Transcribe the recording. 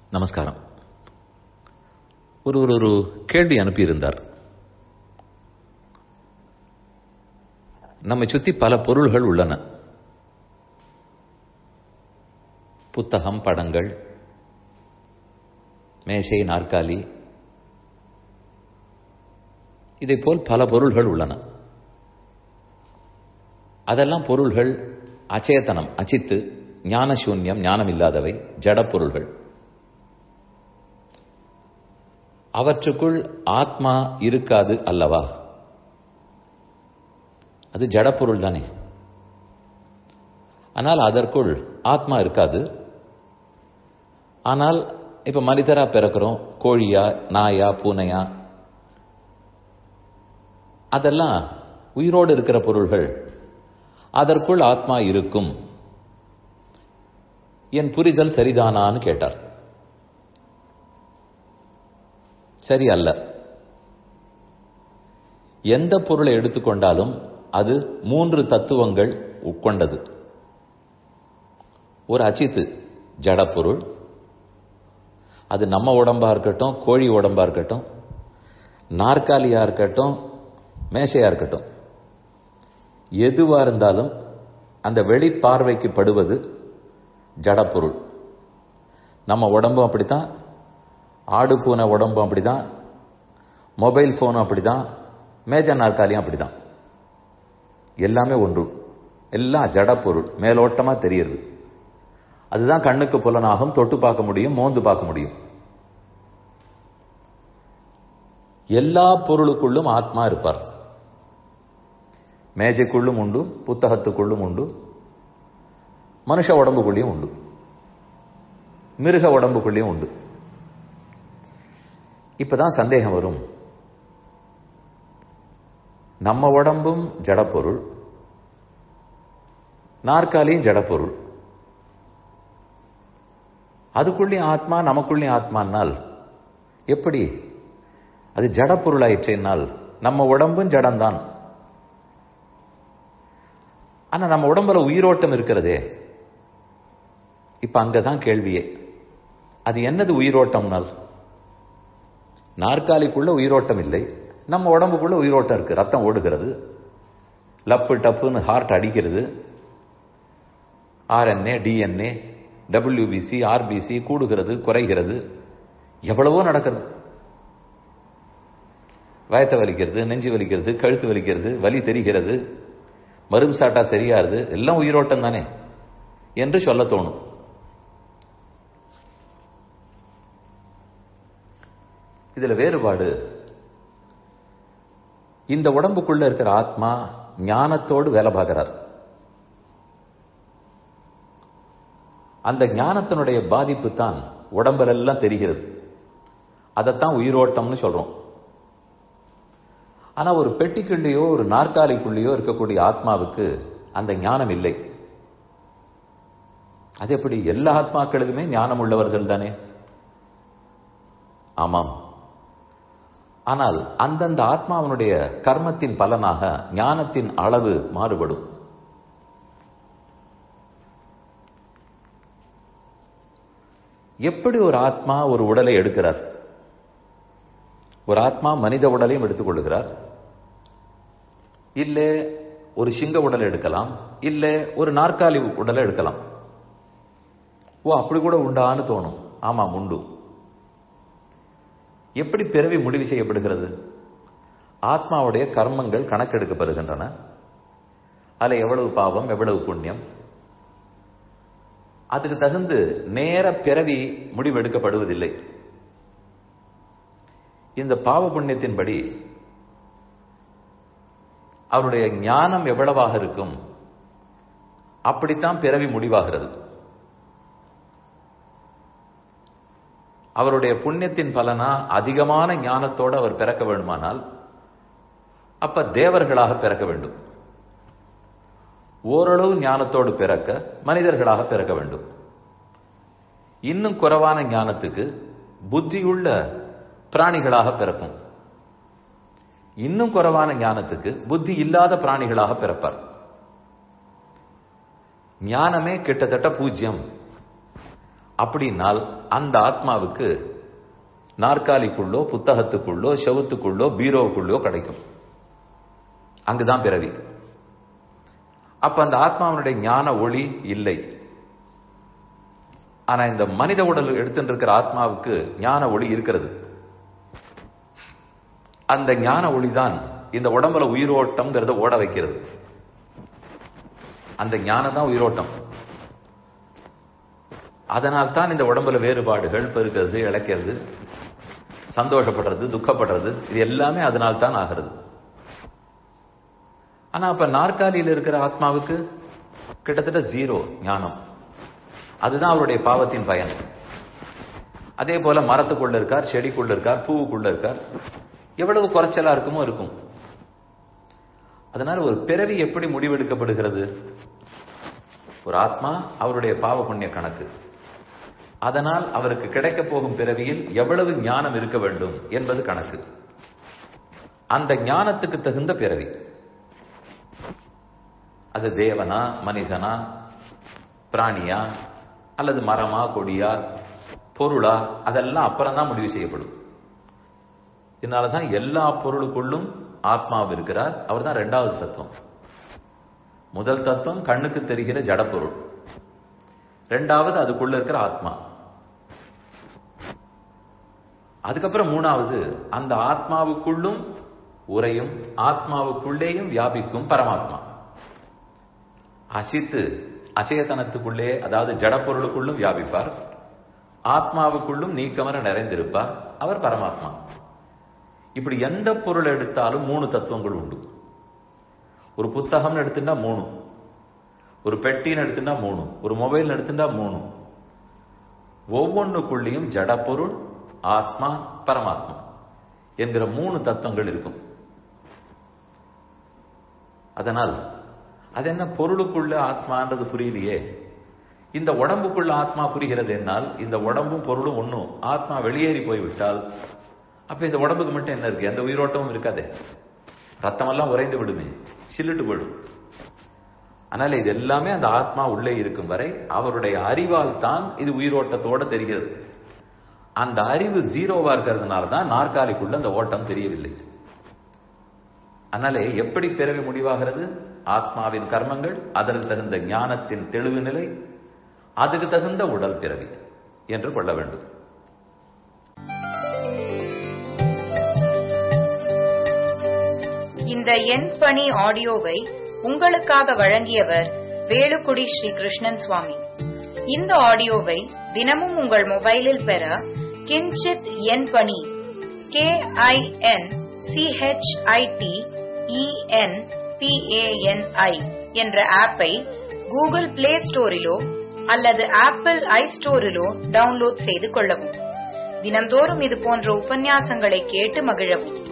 நமஸ்காரம் ஒருவர் ஒரு கேள்வி அனுப்பியிருந்தார் நம்மை சுத்தி பல பொருள்கள் உள்ளன புத்தகம் படங்கள் மேசை நாற்காலி இதைப்போல் பல பொருள்கள் உள்ளன அதெல்லாம் பொருள்கள் அச்சேதனம் அச்சித்து ஞானசூன்யம் ஞானம் இல்லாதவை ஜட பொருள்கள் அவற்றுக்குள் ஆத்மா இருக்காது அல்லவா அது ஜடப்பொருள் தானே ஆனால் அதற்குள் ஆத்மா இருக்காது ஆனால் இப்ப மனிதரா பிறக்கிறோம் கோழியா நாயா பூனையா அதெல்லாம் உயிரோடு இருக்கிற பொருள்கள் அதற்குள் ஆத்மா இருக்கும் என் புரிதல் சரிதானான்னு கேட்டார் சரி அல்ல எந்த பொருளை எடுத்துக்கொண்டாலும் அது மூன்று தத்துவங்கள் உட்கொண்டது ஒரு அச்சித்து ஜடப்பொருள் அது நம்ம உடம்பா இருக்கட்டும் கோழி உடம்பா இருக்கட்டும் நாற்காலியா இருக்கட்டும் மேசையா இருக்கட்டும் எதுவா இருந்தாலும் அந்த வெளி பார்வைக்கு படுவது ஜடப்பொருள் நம்ம உடம்பும் அப்படித்தான் ஆடு பூனை உடம்பும் அப்படிதான் மொபைல் ஃபோனும் அப்படிதான் மேஜ நாற்காலியும் அப்படிதான் எல்லாமே ஒன்று எல்லாம் ஜடப்பொருள் மேலோட்டமா தெரியுது அதுதான் கண்ணுக்கு புலனாகும் தொட்டு பார்க்க முடியும் மோந்து பார்க்க முடியும் எல்லா பொருளுக்குள்ளும் ஆத்மா இருப்பார் மேஜைக்குள்ளும் உண்டு புத்தகத்துக்குள்ளும் உண்டு மனுஷ உடம்புக்குள்ளேயும் உண்டு மிருக உடம்புக்குள்ளேயும் உண்டு இப்பதான் சந்தேகம் வரும் நம்ம உடம்பும் ஜடப்பொருள் நாற்காலியும் ஜடப்பொருள் அதுக்குள்ளேயும் ஆத்மா நமக்குள்ளேயும் ஆத்மானால் எப்படி அது ஜடப்பொருள் ஆயிற்றேனால் நம்ம உடம்பும் ஜடம்தான் ஆனா நம்ம உடம்புல உயிரோட்டம் இருக்கிறதே இப்ப அங்கதான் கேள்வியே அது என்னது உயிரோட்டம்னால் நாற்காலிக்குள்ள உயிரோட்டம் இல்லை நம்ம உடம்புக்குள்ள உயிரோட்டம் இருக்கு ரத்தம் ஓடுகிறது லப்பு டப்புன்னு ஹார்ட் அடிக்கிறது ஆர்என்ஏ டிஎன்ஏ டபிள்யூபிசி ஆர்பிசி கூடுகிறது குறைகிறது எவ்வளவோ நடக்கிறது வயத்தை வலிக்கிறது நெஞ்சு வலிக்கிறது கழுத்து வலிக்கிறது வலி தெரிகிறது மரும் சாட்டா சரியாருது எல்லாம் உயிரோட்டம் தானே என்று சொல்ல தோணும் இதுல வேறுபாடு இந்த உடம்புக்குள்ள இருக்கிற ஆத்மா ஞானத்தோடு வேலை பார்க்கிறார் அந்த ஞானத்தினுடைய பாதிப்பு தான் உடம்புலெல்லாம் தெரிகிறது அதைத்தான் உயிரோட்டம்னு சொல்றோம் ஆனா ஒரு பெட்டிக்குள்ளேயோ ஒரு நாற்காலிக்குள்ளேயோ இருக்கக்கூடிய ஆத்மாவுக்கு அந்த ஞானம் இல்லை அது எப்படி எல்லா ஆத்மாக்களுக்குமே ஞானம் உள்ளவர்கள் தானே ஆமாம் ஆனால் அந்தந்த ஆத்மாவனுடைய கர்மத்தின் பலனாக ஞானத்தின் அளவு மாறுபடும் எப்படி ஒரு ஆத்மா ஒரு உடலை எடுக்கிறார் ஒரு ஆத்மா மனித உடலையும் எடுத்துக்கொள்ளுகிறார் இல்ல ஒரு சிங்க உடலை எடுக்கலாம் இல்ல ஒரு நாற்காலி உடலை எடுக்கலாம் ஓ அப்படி கூட உண்டான்னு தோணும் ஆமாம் உண்டு எப்படி பிறவி முடிவு செய்யப்படுகிறது ஆத்மாவுடைய கர்மங்கள் கணக்கெடுக்கப்படுகின்றன அதுல எவ்வளவு பாவம் எவ்வளவு புண்ணியம் அதுக்கு தகுந்து நேர பிறவி முடிவெடுக்கப்படுவதில்லை இந்த பாவ புண்ணியத்தின்படி அவருடைய ஞானம் எவ்வளவாக இருக்கும் அப்படித்தான் பிறவி முடிவாகிறது அவருடைய புண்ணியத்தின் பலனா அதிகமான ஞானத்தோடு அவர் பிறக்க வேண்டுமானால் அப்ப தேவர்களாக பிறக்க வேண்டும் ஓரளவு ஞானத்தோடு பிறக்க மனிதர்களாக பிறக்க வேண்டும் இன்னும் குறைவான ஞானத்துக்கு புத்தியுள்ள பிராணிகளாக பிறக்கும் இன்னும் குறைவான ஞானத்துக்கு புத்தி இல்லாத பிராணிகளாக பிறப்பார் ஞானமே கிட்டத்தட்ட பூஜ்யம் அப்படின்னால் அந்த ஆத்மாவுக்கு நாற்காலிக்குள்ளோ புத்தகத்துக்குள்ளோ செவுத்துக்குள்ளோ பீரோவுக்குள்ளோ கிடைக்கும் அங்குதான் பிறவி அப்ப அந்த ஆத்மாவனுடைய ஞான ஒளி இல்லை ஆனா இந்த மனித உடல் எடுத்துட்டு இருக்கிற ஆத்மாவுக்கு ஞான ஒளி இருக்கிறது அந்த ஞான ஒளிதான் இந்த உடம்புல உயிரோட்டம்ங்கிறத ஓட வைக்கிறது அந்த ஞானம் தான் உயிரோட்டம் அதனால் தான் இந்த உடம்புல வேறுபாடுகள் பெருக்கிறது இழைக்கிறது சந்தோஷப்படுறது துக்கப்படுறது இது எல்லாமே அதனால் தான் ஆகிறது ஆனா அப்ப நாற்காலியில் இருக்கிற ஆத்மாவுக்கு கிட்டத்தட்ட ஜீரோ ஞானம் அதுதான் அவருடைய பாவத்தின் பயன் அதே போல மரத்துக்குள்ள இருக்கார் செடிக்குள்ள இருக்கார் பூவுக்குள்ள இருக்கார் எவ்வளவு குறைச்சலா இருக்குமோ இருக்கும் அதனால ஒரு பிறவி எப்படி முடிவெடுக்கப்படுகிறது ஒரு ஆத்மா அவருடைய பாவ புண்ணிய கணக்கு அதனால் அவருக்கு கிடைக்க போகும் பிறவியில் எவ்வளவு ஞானம் இருக்க வேண்டும் என்பது கணக்கு அந்த ஞானத்துக்கு தகுந்த பிறவி அது தேவனா மனிதனா பிராணியா அல்லது மரமா கொடியா பொருளா அதெல்லாம் அப்புறம் தான் முடிவு செய்யப்படும் இதனாலதான் எல்லா பொருளுக்குள்ளும் ஆத்மாவு இருக்கிறார் அவர் தான் ரெண்டாவது தத்துவம் முதல் தத்துவம் கண்ணுக்கு தெரிகிற ஜடப்பொருள் ரெண்டாவது அதுக்குள்ள இருக்கிற ஆத்மா அதுக்கப்புறம் மூணாவது அந்த ஆத்மாவுக்குள்ளும் உரையும் ஆத்மாவுக்குள்ளேயும் வியாபிக்கும் பரமாத்மா அசித்து அச்சேதனத்துக்குள்ளே அதாவது ஜடப்பொருளுக்குள்ளும் வியாபிப்பார் ஆத்மாவுக்குள்ளும் நீக்கமர நிறைந்திருப்பார் அவர் பரமாத்மா இப்படி எந்த பொருள் எடுத்தாலும் மூணு தத்துவங்கள் உண்டு ஒரு புத்தகம்னு எடுத்துட்டா மூணு ஒரு பெட்டின்னு எடுத்துட்டா மூணு ஒரு மொபைல் எடுத்துட்டா மூணு ஒவ்வொன்றுக்குள்ளேயும் ஜடப்பொருள் ஆத்மா பரமாத்மா என்கிற மூணு தத்துவங்கள் இருக்கும் அதனால் அது என்ன பொருளுக்குள்ள ஆத்மான்றது புரியலையே இந்த உடம்புக்குள்ள ஆத்மா புரிகிறது என்னால் இந்த உடம்பும் பொருளும் ஒன்றும் ஆத்மா வெளியேறி போய்விட்டால் அப்ப இந்த உடம்புக்கு மட்டும் என்ன இருக்கு எந்த உயிரோட்டமும் இருக்காதே ரத்தமெல்லாம் உறைந்து விடுமே சில்லுட்டு போயிடும் அதனால இது எல்லாமே அந்த ஆத்மா உள்ளே இருக்கும் வரை அவருடைய அறிவால் தான் இது உயிரோட்டத்தோட தெரிகிறது அந்த அறிவு ஜீரோவா இருக்கிறதுனால தான் நாற்காலிக்குள்ள அந்த ஓட்டம் தெரியவில்லை அதனாலே எப்படி பிறவி முடிவாகிறது ஆத்மாவின் கர்மங்கள் அதற்கு தகுந்த ஞானத்தின் தெளிவு நிலை அதுக்கு தகுந்த உடல் பிறவி என்று கொள்ள வேண்டும் இந்த எண் பணி ஆடியோவை உங்களுக்காக வழங்கியவர் வேலுக்குடி ஸ்ரீ கிருஷ்ணன் சுவாமி இந்த ஆடியோவை தினமும் உங்கள் மொபைலில் பெற கிஞ்சித் எண் பணி கே ஐ என் சிஹெச்ஐடி இஎன் பிஏஎன்ஐ என்ற ஆப்பை கூகுள் பிளே ஸ்டோரிலோ அல்லது ஆப்பிள் ஐ ஸ்டோரிலோ டவுன்லோட் செய்து கொள்ளவும் தினம்தோறும் இது போன்ற உபன்யாசங்களை கேட்டு மகிழவும்